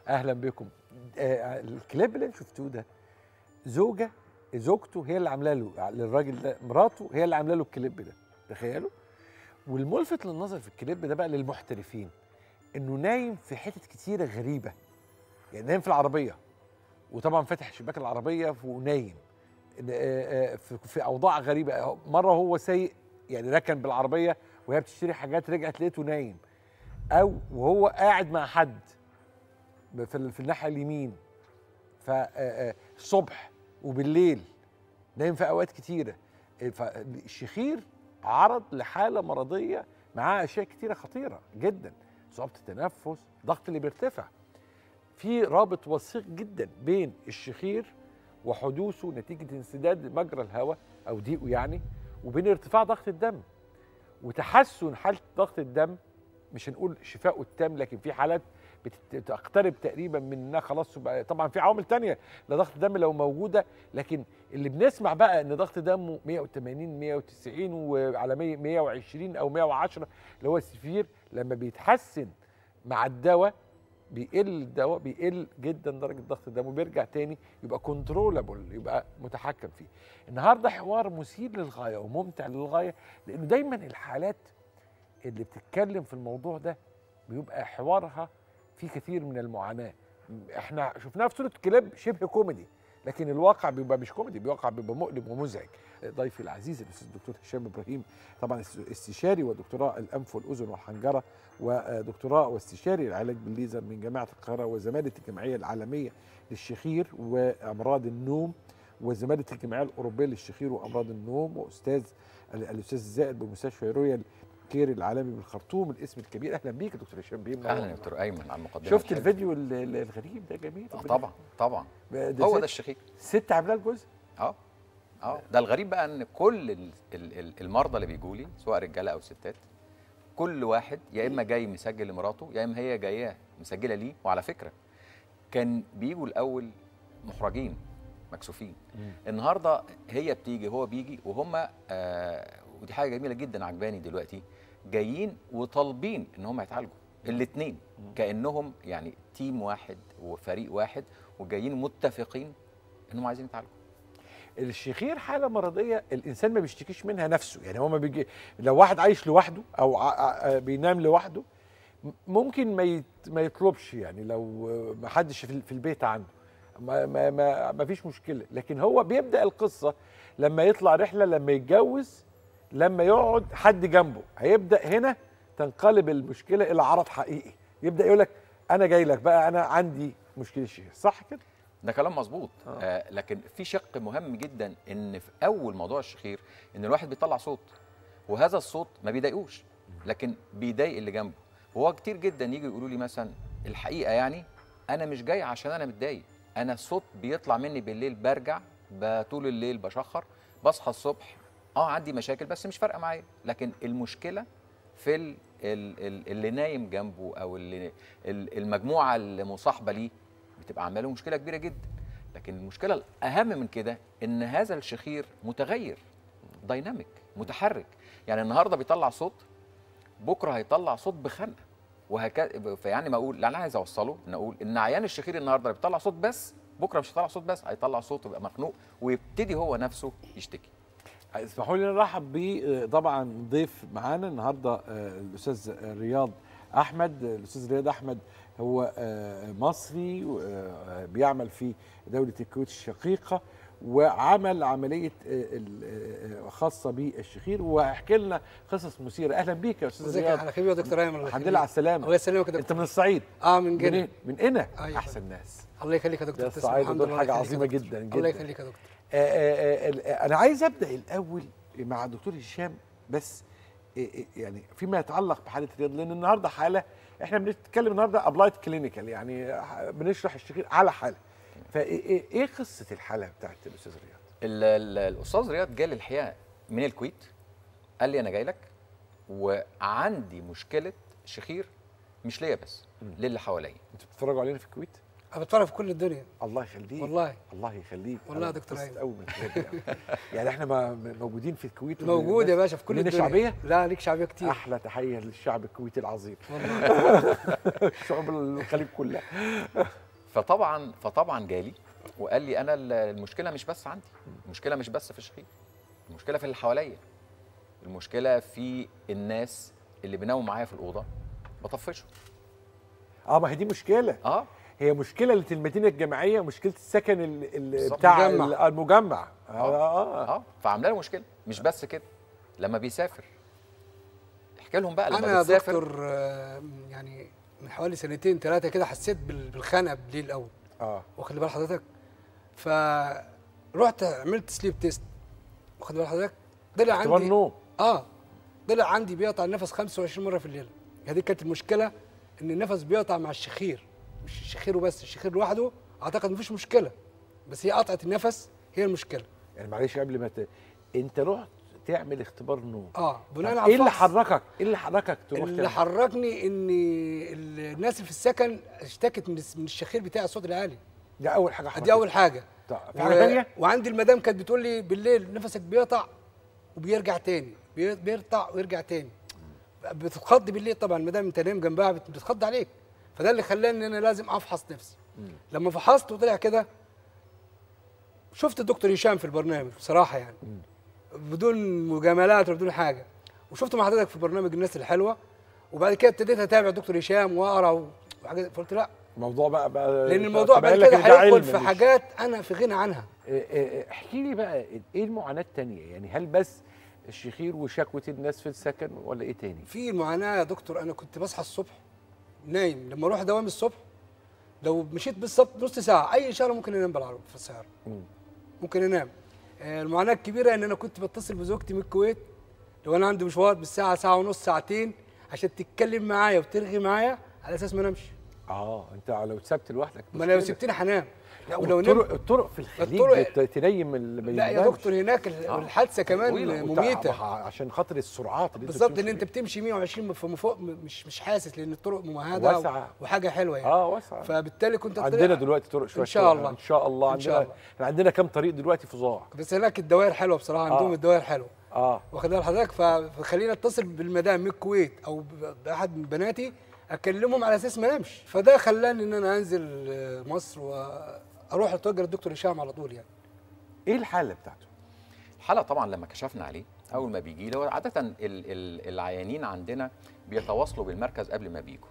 اهلا بكم آه الكليب اللي انتوا شفتوه ده زوجه زوجته هي اللي عامله له للراجل ده مراته هي اللي عامله له الكليب ده تخيلوا والملفت للنظر في الكليب ده بقى للمحترفين انه نايم في حتت كتيره غريبه يعني نايم في العربيه وطبعا فاتح شباك العربيه ونايم آه، آه، في في اوضاع غريبه مره هو سايق يعني ركن بالعربيه وهي بتشتري حاجات رجعت لقيته نايم او وهو قاعد مع حد في ال- في الناحيه اليمين فالصبح وبالليل نايم في اوقات كتيره فالشخير عرض لحاله مرضيه معاه اشياء كتيره خطيره جدا صعوبه التنفس ضغط اللي بيرتفع في رابط وثيق جدا بين الشخير وحدوثه نتيجه انسداد مجرى الهواء او ضيقه يعني وبين ارتفاع ضغط الدم وتحسن حاله ضغط الدم مش هنقول شفائه التام لكن في حالات بتت- بتقترب تقريبا من انها خلاص بقى طبعا في عوامل تانية لضغط الدم لو موجوده لكن اللي بنسمع بقى ان ضغط دمه 180 190 وعلى 100 120 او 110 اللي هو السفير لما بيتحسن مع الدواء بيقل الدواء بيقل جدا درجه ضغط الدم وبيرجع تاني يبقى كنترولابل يبقى متحكم فيه. النهارده حوار مثير للغايه وممتع للغايه لانه دايما الحالات اللي بتتكلم في الموضوع ده بيبقى حوارها فيه كثير من المعاناه. احنا شفناها في صوره كليب شبه كوميدي لكن الواقع بيبقى مش كوميدي الواقع بيبقى مؤلم ومزعج ضيفي العزيز الاستاذ الدكتور هشام ابراهيم طبعا استشاري ودكتوراه الانف والاذن والحنجره ودكتوراه واستشاري العلاج بالليزر من جامعه القاهره وزماله الجمعيه العالميه للشخير وامراض النوم وزماله الجمعيه الاوروبيه للشخير وامراض النوم واستاذ الاستاذ الزائد بمستشفى رويال كير العالمي بالخرطوم الاسم الكبير اهلا بيك يا دكتور هشام بيه اهلا يا دكتور ايمن على المقدمه شفت الحلوة. الفيديو ال- ال- الغريب ده جميل آه طبعا طبعا ده هو ست- ده الشخير ست عاملاه الجزء اه اه ده الغريب بقى ان كل ال- ال- ال- المرضى اللي بيجوا لي سواء رجاله او ستات كل واحد يا اما جاي مسجل لمراته يا اما هي جايه مسجله ليه وعلى فكره كان بيجوا الاول محرجين مكسوفين النهارده هي بتيجي هو بيجي وهم آه ودي حاجه جميله جدا عجباني دلوقتي جايين وطالبين ان هم يتعالجوا الاثنين كانهم يعني تيم واحد وفريق واحد وجايين متفقين انهم عايزين يتعالجوا الشخير حاله مرضيه الانسان ما بيشتكيش منها نفسه يعني هو ما بيجي لو واحد عايش لوحده او ع- ع- بينام لوحده م- ممكن ما يت... ما يطلبش يعني لو ما حدش في في البيت عنده ما ما ما, ما فيش مشكله لكن هو بيبدا القصه لما يطلع رحله لما يتجوز لما يقعد حد جنبه هيبدا هنا تنقلب المشكله الى عرض حقيقي يبدا يقول لك انا جاي لك بقى انا عندي مشكله شخير صح كده ده كلام مظبوط آه. آه لكن في شق مهم جدا ان في اول موضوع الشخير ان الواحد بيطلع صوت وهذا الصوت ما بيضايقوش لكن بيضايق اللي جنبه وهو كتير جدا يجي يقولوا لي مثلا الحقيقه يعني انا مش جاي عشان انا متضايق انا الصوت بيطلع مني بالليل برجع ب- طول الليل بشخر بصحى الصبح اه عندي مشاكل بس مش فارقه معايا لكن المشكله في ال ال ال اللي نايم جنبه او اللي ال- المجموعه اللي مصاحبه ليه بتبقى عامله له مشكله كبيره جدا لكن المشكله الاهم من كده ان هذا الشخير متغير دايناميك متحرك يعني النهارده بيطلع صوت بكره هيطلع صوت بخنقه وهكذا فيعني ما اقول اللي انا عايز اوصله ان اقول ان عيان الشخير النهارده اللي بيطلع صوت بس بكره مش هيطلع صوت بس هيطلع صوت ويبقى مخنوق ويبتدي هو نفسه يشتكي اسمحوا لي نرحب ب طبعا ضيف معانا النهارده آه، الاستاذ رياض احمد الاستاذ رياض احمد هو آه، مصري آه، بيعمل في دوله الكويت الشقيقه وعمل عمليه آه، ال- آه، خاصه بالشخير وهيحكي لنا قصص مثيره اهلا بيك يا استاذ ازيك رياض يا حبيبي يا دكتور ايمن الله الحمد يخليك. لله على السلامه الله يسلمك يا انت دكتور من الصعيد اه من من جنة إيه؟ من هنا أيوة. احسن ناس الله يخليك يا دكتور ده تسلم. الصعايده الحمد دول لله، حاجه الله يخليك عظيمه يا دكتور. جدا جدا الله يخليك يا دكتور آه، آه، آه، انا عايز ابدا الاول مع الدكتور هشام بس آه، آه، يعني فيما يتعلق بحاله رياض لان النهارده حاله احنا بنتكلم النهارده ابلايت كلينيكال يعني آه، بنشرح الشخير على حاله فايه ايه قصه الحاله بتاعت الاستاذ رياض؟ ال- ال- الاستاذ رياض جالي الحقيقه من الكويت قال لي انا جاي لك وعندي مشكله شخير مش ليا بس للي حواليا انتوا بتتفرجوا علينا في الكويت؟ انا بتفرج في كل الدنيا الله يخليك والله الله يخليك والله أنا يا دكتور مبسوط أيمن. قوي من الحاجات دي أوي. يعني احنا ما م- موجودين في الكويت موجود يا والناس- باشا في كل كلنا الدنيا شعبيه لا ليك شعبيه كتير احلى تحيه للشعب الكويتي العظيم والله شعوب الخليج كلها فطبعا فطبعا جالي وقال لي انا ال- المشكله مش بس عندي المشكله مش بس في شقيق المشكله في اللي حواليا المشكله في الناس اللي بيناموا معايا في الاوضه بطفشهم اه ما هي دي مشكله اه هي مشكله اللي في المدينه الجامعيه مشكله السكن ال- ال- بالظبط. بتاع المجمع. ال- المجمع اه اه اه فعامله له مشكله مش بس كده لما بيسافر احكي لهم بقى لما انا يا بتسافر دكتور آه، يعني من حوالي سنتين ثلاثه كده حسيت بال- بالخنقه بالليل قوي اه واخد بال حضرتك فرحت عملت سليب تيست واخد بال حضرتك طلع اختبار عندي نوم اه طلع عندي بيقطع النفس 25 مره في الليله هذه كانت المشكله ان النفس بيقطع مع الشخير مش الشخير وبس الشخير لوحده اعتقد مفيش مشكله بس هي قطعه النفس هي المشكله يعني معلش قبل ما ت... انت رحت تعمل اختبار نوم اه بناء طب على ايه اللي الفحص. حركك ايه اللي حركك تروح اللي تعمل؟ حركني ان الناس اللي في السكن اشتكت من من الشخير بتاع الصوت العالي ده اول حاجه حركتك دي اول حاجه طب في حاجه ثانيه وعندي المدام كانت بتقول لي بالليل نفسك بيقطع وبيرجع تاني بي- بيقطع ويرجع تاني بتتخض بالليل طبعا المدام انت نايم جنبها بت- بتتخض عليك فده اللي خلاني ان انا لازم افحص نفسي لما فحصت وطلع كده شفت الدكتور هشام في البرنامج بصراحه يعني بدون مجاملات ولا بدون حاجه وشفت مع حضرتك في برنامج الناس الحلوه وبعد كده ابتديت اتابع دكتور هشام واقرا وحاجات فقلت لا الموضوع بقى بقى لان الموضوع طب بعد قال لك كده إن ده علم هيدخل في مش- حاجات انا في غنى عنها إيه إيه احكي لي بقى ايه المعاناه التانيه يعني هل بس الشخير وشكوى الناس في السكن ولا ايه تاني في معاناه يا دكتور انا كنت بصحى الصبح نايم لما اروح دوام الصبح لو مشيت بالظبط نص ساعه اي اشاره ممكن انام بالعربي في السياره مم. ممكن انام آه، المعاناه الكبيره ان انا كنت بتصل بزوجتي من الكويت لو انا عندي مشوار بالساعه ساعه ونص ساعتين عشان تتكلم معايا وترغي معايا على اساس ما انامش اه انت لو اتسبت لوحدك ما انا لو مشكلة. سبتني هنام لا ولو والطرق نمت الطرق في الخليج الطرق- بت- تنيم اللي ما لا يا ينامش. دكتور هناك ال- آه. الحادثه كمان طويلة وت- مميته عشان خاطر السرعات اللي بالظبط بتمشي ان انت بيها. بتمشي 120 في فوق مش مش حاسس لان الطرق ممهده واسعة. وحاجه حلوه يعني اه واسعه فبالتالي كنت عندنا طلع- دلوقتي طرق شويه إن شاء طرق. الله. ان شاء الله إن شاء عندنا الله. احنا عندنا كام طريق دلوقتي فظاع بس هناك الدوائر حلوه بصراحه عندهم آه. الدوائر حلوه اه واخد بال حضرتك ف- فخلينا اتصل بالمدام من الكويت او ب- باحد من بناتي اكلمهم على اساس ما انامش فده خلاني ان انا انزل آه، مصر واروح اتوجه للدكتور هشام على طول يعني ايه الحاله بتاعته الحاله طبعا لما كشفنا عليه اول ما بيجي لي هو عاده ال ال العيانين عندنا بيتواصلوا بالمركز قبل ما بيجوا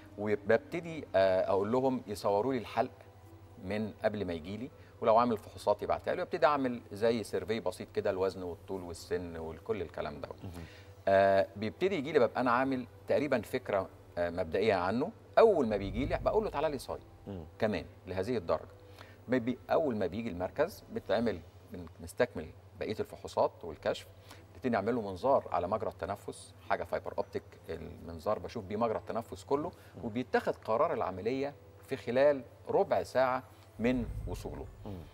وببتدي آه، اقول لهم يصوروا لي الحلق من قبل ما يجي لي ولو عامل فحوصات يبعتها لي وابتدي اعمل زي سيرفي بسيط كده الوزن والطول والسن وكل الكلام ده آه بيبتدي يجي لي ببقى انا عامل تقريبا فكره آه مبدئيه عنه اول ما بيجي لي بقول له تعالى لي صايم كمان لهذه الدرجه ما بي اول ما بيجي المركز بتعمل بن- بنستكمل بقيه الفحوصات والكشف نبتدي نعمل له منظار على مجرى التنفس حاجه فايبر اوبتيك المنظار بشوف بيه مجرى التنفس كله وبيتخذ قرار العمليه في خلال ربع ساعه من وصوله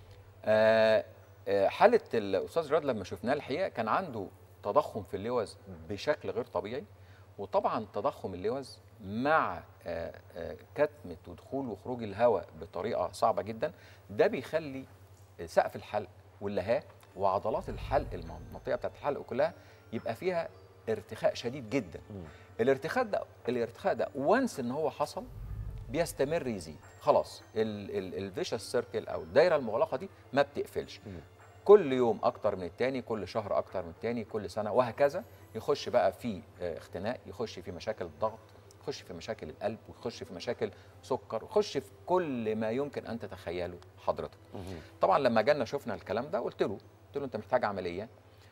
آه آه، حاله الاستاذ رياض لما شفناه الحقيقه كان عنده تضخم في اللوز بشكل غير طبيعي وطبعا تضخم اللوز مع آه، آه، كتمه ودخول وخروج الهواء بطريقه صعبه جدا ده بيخلي سقف الحلق واللهاه وعضلات الحلق المنطقه بتاعت الحلق كلها يبقى فيها ارتخاء شديد جدا الارتخاء ده الارتخاء ده وانس ان هو حصل بيستمر يزيد خلاص الفيشس سيركل او الدايره المغلقه دي ما بتقفلش كل يوم اكتر من التاني كل شهر اكتر من التاني كل سنه وهكذا يخش بقى في آه، اختناق يخش في مشاكل الضغط يخش في مشاكل القلب ويخش في مشاكل سكر ويخش في كل ما يمكن ان تتخيله حضرتك طبعا لما جالنا شفنا الكلام ده قلت له قلت له انت محتاج عمليه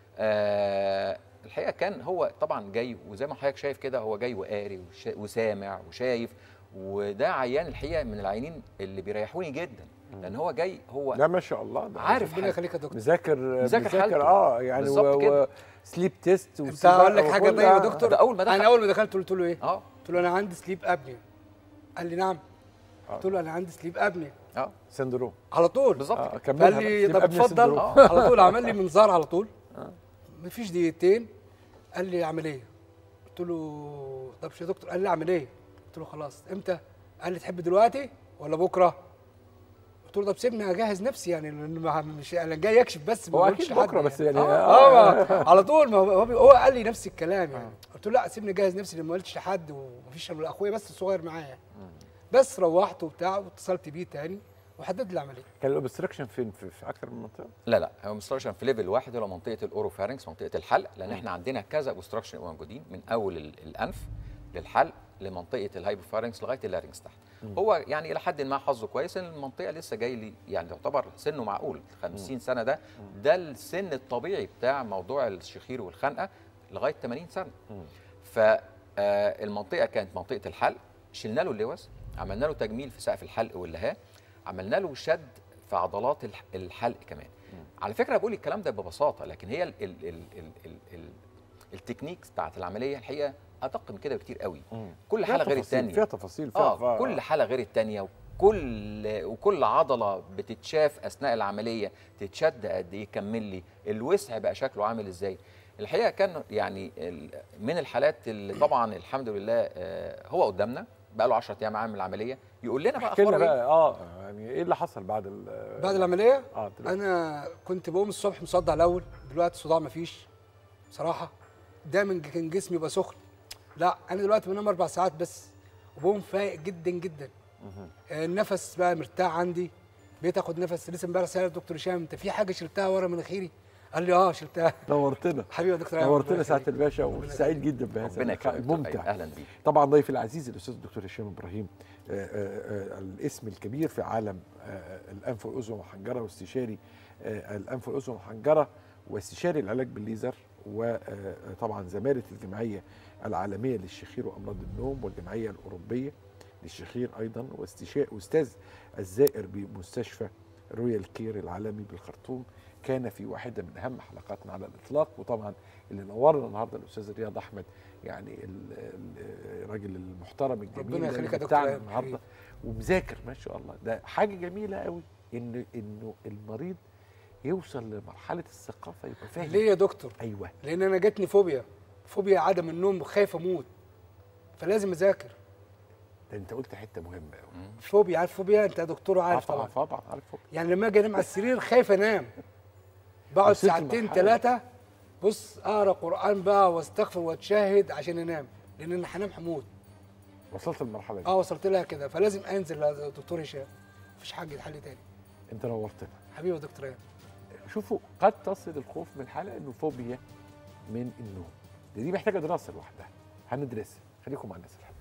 آه الحقيقه كان هو طبعا جاي وزي ما حضرتك شايف كده هو جاي وقاري وشا- وسامع وشايف وده عيان الحقيقه من العيانين اللي بيريحوني جدا لان هو جاي هو لا ما شاء الله ده عارف ربنا حاجة. يخليك يا دكتور مذاكر مذاكر حالته. اه يعني بالظبط كده. سليب تيست انت هقول لك حاجه طيب يا دكتور ده أول ما دخل. انا اول ما دخلت قلت له ايه اه قلت له انا عندي سليب ابني قال لي نعم قلت له انا عندي سليب ابني اه على سندروم طول بالظبط آه، كده. كملها قال لي بقى. طب يبقى ابن اتفضل سندروم. آه. على طول عمل لي منظار على طول مفيش دقيقتين قال لي عمليه قلت له طب يا دكتور قال لي عمليه قلت له خلاص امتى قال لي تحب دلوقتي ولا بكره قلت له طب سيبني اجهز نفسي يعني لأن ما- مش انا جاي اكشف بس ما هو قلتش اكيد لحد بكره بس يعني اه, آه على طول ما هو هو, هو قال لي نفس الكلام يعني قلت له لا سيبني اجهز نفسي لما قلتش لحد ومفيش الا اخويا بس الصغير معايا بس روحت وبتاع واتصلت بيه تاني وحدد لي العمليه كان الاوبستراكشن فين في, في اكتر من منطقه لا لا هو مستراكشن في ليفل واحد هو منطقه الاوروفارنكس منطقه الحلق لان احنا عندنا كذا اوبستراكشن موجودين من اول ال- الانف للحلق لمنطقه الهايبوفارنكس لغايه اللارنكس تحت هو يعني الى حد ما حظه كويس ان المنطقه لسه جاي لي يعني تعتبر سنه معقول 50 سنه ده ده السن الطبيعي بتاع موضوع الشخير والخنقه لغايه 80 سنه فالمنطقه كانت منطقه الحلق شلنا له اللوز عملنا له تجميل في سقف الحلق واللهاه عملنا له شد في عضلات الح- الحلق كمان على فكره بقول الكلام ده ببساطه لكن هي ال ال ال ال ال ال التكنيكس بتاعت العمليه الحقيقه ادق من كده بكتير قوي كل فيها حاله غير تفاصيل- الثانيه فيها تفاصيل فيها اه فيها- كل حاله غير الثانيه وكل وكل عضله بتتشاف اثناء العمليه تتشد قد ايه كمل لي الوسع بقى شكله عامل ازاي الحقيقه كان يعني ال- من الحالات اللي طبعا الحمد لله آه، هو قدامنا بقى له 10 ايام عامل العمليه يقول لنا بقى احكي لنا اخباره ايه بقى اه يعني ايه اللي حصل بعد ال بعد العمليه اه دلوقتي. انا كنت بقوم الصبح مصدع الاول دلوقتي صداع مفيش بصراحه دايما كان جسمي يبقى سخن لا انا دلوقتي بنام اربع ساعات بس وبقوم فايق جدا جدا آه، النفس بقى مرتاح عندي بقيت اخد نفس لسه امبارح سالت دكتور هشام انت في حاجه شلتها ورا مناخيري قال لي اه شلتها نورتنا حبيبي يا دكتور أيمن، نورتنا ربنا سعاده يخليك. الباشا ربنا وسعيد جدا بهذا ربنا اللقاء يكرمك دكتور ممتع أيمن، اهلا بيك طبعا ضيفي العزيز الاستاذ الدكتور هشام ابراهيم آه، آه، آه، الاسم الكبير في عالم آه، الانف والاذن والحنجره واستشاري آه، الانف والاذن والحنجره واستشاري العلاج بالليزر وطبعا زماله الجمعيه العالميه للشخير وامراض النوم والجمعيه الاوروبيه للشخير ايضا واستشا- واستاذ الزائر بمستشفى رويال كير العالمي بالخرطوم كان في واحده من اهم حلقاتنا على الاطلاق وطبعا اللي نورنا النهارده الاستاذ رياض احمد يعني ال- ال- الراجل المحترم الجميل ربنا ده يخليك اللي يا دكتور بتاعنا أيمن النهارده حبيبي. ومذاكر ما شاء الله ده حاجه جميله قوي ان انه المريض يوصل لمرحله الثقافه يبقى فاهم ليه يا دكتور ايوه لان انا جاتني فوبيا فوبيا عدم النوم خايف اموت فلازم اذاكر ده انت قلت حته مهمه قوي فوبيا عارف فوبيا انت يا دكتور عارف طبعا طبعا طبعا عارفه يعني لما اجي انام على السرير خايف انام بقعد وصلت ساعتين لمرحلة. ثلاثه بص اقرا قران بقى واستغفر واتشاهد عشان انام لان انا هنام هموت وصلت للمرحله دي اه وصلت لها كده فلازم انزل يا دكتور هشام مفيش حاجه حل تاني انت نورتنا حبيبي يا دكتور ايمن شوفوا قد تصل الخوف من الحلقه انه فوبيا من النوم دي, دي محتاجه دراسه لوحدها هندرسها خليكم مع الناس الحلوه